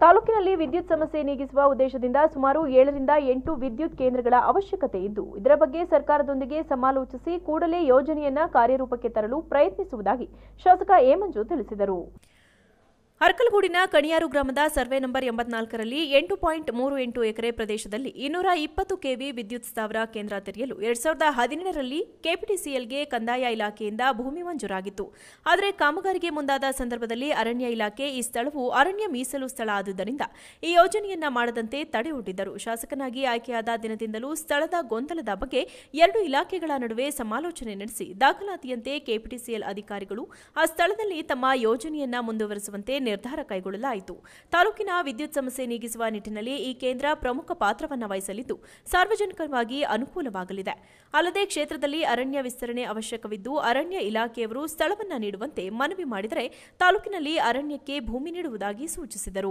ತಾಲೂಕಿನಲ್ಲಿ ವಿದ್ಯುತ್ ಸಮಸ್ಯೆ ನೀಗಿಸುವ ಉದ್ದೇಶದಿಂದ ಸುಮಾರು ಏಳರಿಂದ ಎಂಟು ವಿದ್ಯುತ್ ಕೇಂದ್ರಗಳ ಅವಶ್ಯಕತೆ ಇದ್ದು ಇದರ ಬಗ್ಗೆ ಸರ್ಕಾರದೊಂದಿಗೆ ಸಮಾಲೋಚಿಸಿ ಕೂಡಲೇ ಯೋಜನೆಯನ್ನ ಕಾರ್ಯರೂಪಕ್ಕೆ ತರಲು ಪ್ರಯತ್ನಿಸುವುದಾಗಿ ಶಾಸಕ ಎ ಮಂಜು ತಿಳಿಸಿದರು ಅರ್ಕಲಗೂಡಿನ ಕಣಿಯಾರು ಗ್ರಾಮದ ಸರ್ವೆ ನಂಬರ್ ಎಂಬತ್ನಾಲ್ಕರಲ್ಲಿ ಎಂಟು ಪಾಯಿಂಟ್ ಮೂರು ಎಂಟು ಎಕರೆ ಪ್ರದೇಶದಲ್ಲಿ ಇನ್ನೂರ ಇಪ್ಪತ್ತು ಕೆವಿ ವಿದ್ಯುತ್ ಸ್ಥಾವರ ಕೇಂದ್ರ ತೆರೆಯಲು ಎರಡ್ ಸಾವಿರದ ಹದಿನೇಳರಲ್ಲಿ ಕೆಪಿಟಿಸಿಎಲ್ಗೆ ಕಂದಾಯ ಇಲಾಖೆಯಿಂದ ಭೂಮಿ ಮಂಜೂರಾಗಿತ್ತು ಆದರೆ ಕಾಮಗಾರಿಗೆ ಮುಂದಾದ ಸಂದರ್ಭದಲ್ಲಿ ಅರಣ್ಯ ಇಲಾಖೆ ಈ ಸ್ಥಳವು ಅರಣ್ಯ ಮೀಸಲು ಸ್ಥಳ ಆದುದರಿಂದ ಈ ಯೋಜನೆಯನ್ನ ಮಾಡದಂತೆ ತಡೆಯೊಡ್ಡಿದ್ದರು ಶಾಸಕನಾಗಿ ಆಯ್ಕೆಯಾದ ದಿನದಿಂದಲೂ ಸ್ಥಳದ ಗೊಂದಲದ ಬಗ್ಗೆ ಎರಡು ಇಲಾಖೆಗಳ ನಡುವೆ ಸಮಾಲೋಚನೆ ನಡೆಸಿ ದಾಖಲಾತಿಯಂತೆ ಕೆಪಿಟಿಸಿಎಲ್ ಅಧಿಕಾರಿಗಳು ಆ ಸ್ಥಳದಲ್ಲಿ ತಮ್ಮ ಯೋಜನೆಯನ್ನ ಮುಂದುವರೆಸುವಂತೆ ನಿರ್ಧಾರ ಕೈಗೊಳ್ಳಲಾಯಿತು ತಾಲೂಕಿನ ವಿದ್ಯುತ್ ಸಮಸ್ಯೆ ನೀಗಿಸುವ ನಿಟ್ಟಿನಲ್ಲಿ ಈ ಕೇಂದ್ರ ಪ್ರಮುಖ ಪಾತ್ರವನ್ನು ವಹಿಸಲಿದ್ದು ಸಾರ್ವಜನಿಕವಾಗಿ ಅನುಕೂಲವಾಗಲಿದೆ ಅಲ್ಲದೆ ಕ್ಷೇತ್ರದಲ್ಲಿ ಅರಣ್ಯ ವಿಸ್ತರಣೆ ಅವಶ್ಯಕವಿದ್ದು ಅರಣ್ಯ ಇಲಾಖೆಯವರು ಸ್ಥಳವನ್ನ ನೀಡುವಂತೆ ಮನವಿ ಮಾಡಿದರೆ ತಾಲೂಕಿನಲ್ಲಿ ಅರಣ್ಯಕ್ಕೆ ಭೂಮಿ ನೀಡುವುದಾಗಿ ಸೂಚಿಸಿದರು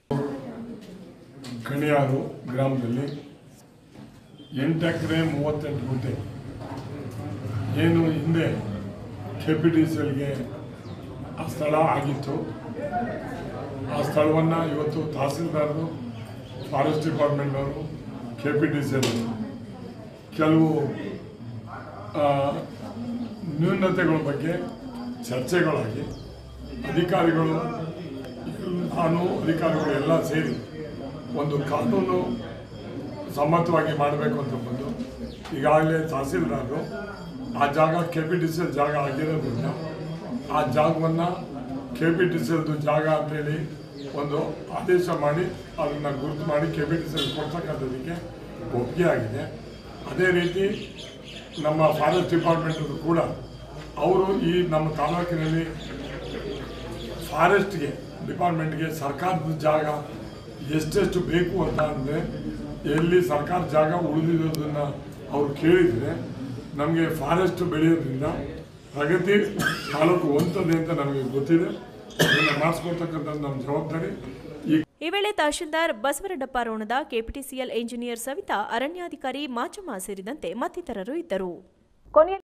ಕಣಿಯಾರು ಗ್ರಾಮದಲ್ಲಿ ಎಂಟು ಎಕರೆ ಮೂವತ್ತೆಂಟು ಗುಂಟೆ ಏನು ಹಿಂದೆ ಕೆ ಪಿ ಟಿ ಸಿ ಎಲ್ಗೆ ಆ ಸ್ಥಳ ಆಗಿತ್ತು ಆ ಸ್ಥಳವನ್ನು ಇವತ್ತು ತಹಸೀಲ್ದಾರರು ಫಾರೆಸ್ಟ್ ಡಿಪಾರ್ಟ್ಮೆಂಟ್ನವರು K P T C L ಕೆಲವು ಆ, ನ್ಯೂನತೆಗಳ ಬಗ್ಗೆ ಚರ್ಚೆಗಳಾಗಿ ಅಧಿಕಾರಿಗಳು ನಾನು ಅಧಿಕಾರಿಗಳು ಎಲ್ಲ ಸೇರಿ ಒಂದು ಕಾನೂನು ಸಮ್ಮತವಾಗಿ ಮಾಡಬೇಕು ಅಂತ ಬಂದು ಈಗಾಗಲೇ ತಹಸೀಲ್ದಾರರು ಆ ಜಾಗ K P T C L ಜಾಗ ಆಗಿರೋದ್ರಿಂದ ಆ ಜಾಗವನ್ನು ಕೆ ಪಿ ಟಿ ಸಿ ಎಲ್ದು ಜಾಗ ಅಂತೇಳಿ ಒಂದು ಆದೇಶ ಮಾಡಿ ಅದನ್ನು ಗುರುತು ಮಾಡಿ K P T C L ಕೊಡ್ತಕ್ಕಂಥದ್ದಕ್ಕೆ ಒಪ್ಪಿಗೆ ಆಗಿದೆ ಅದೇ ರೀತಿ ನಮ್ಮ ಫಾರೆಸ್ಟ್ ಡಿಪಾರ್ಟ್ಮೆಂಟದ್ದು ಕೂಡ ಅವರು ಈ ನಮ್ಮ ತಾಲೂಕಿನಲ್ಲಿ ಫಾರೆಸ್ಟ್ಗೆ ಡಿಪಾರ್ಟ್ಮೆಂಟ್ಗೆ ಸರ್ಕಾರದ ಜಾಗ ಎಷ್ಟೆಷ್ಟು ಬೇಕು ಅಂತ ಅಂದರೆ ಎಲ್ಲಿ ಸರ್ಕಾರ ಜಾಗ ಉಳಿದಿರೋದನ್ನು ಅವರು ಕೇಳಿದರೆ ನಮಗೆ ಫಾರೆಸ್ಟ್ ಬೆಳೆಯೋದ್ರಿಂದ ಪ್ರಗತಿ ತಾಲೂಕು ಹೊಂತದೆ ಅಂತ ನಮಗೆ ಗೊತ್ತಿದೆ ಅದನ್ನು ಮಾಡಿಸ್ಕೊಳ್ತಕ್ಕಂಥದ್ದು ನಮ್ಮ ಜವಾಬ್ದಾರಿ ಈ ಈ ವೇಳೆ ತಹಶೀಲ್ದಾರ್ ಬಸವರೆಡ್ಡಪ್ಪ ರೋಣದ ಕೆಪಿಟಿಸಿಎಲ್ ಎಂಜಿನಿಯರ್ ಸವಿತಾ ಅರಣ್ಯಾಧಿಕಾರಿ ಮಾಚಮ್ಮ ಸೇರಿದಂತೆ ಮತ್ತಿತರರು ಇದ್ದರು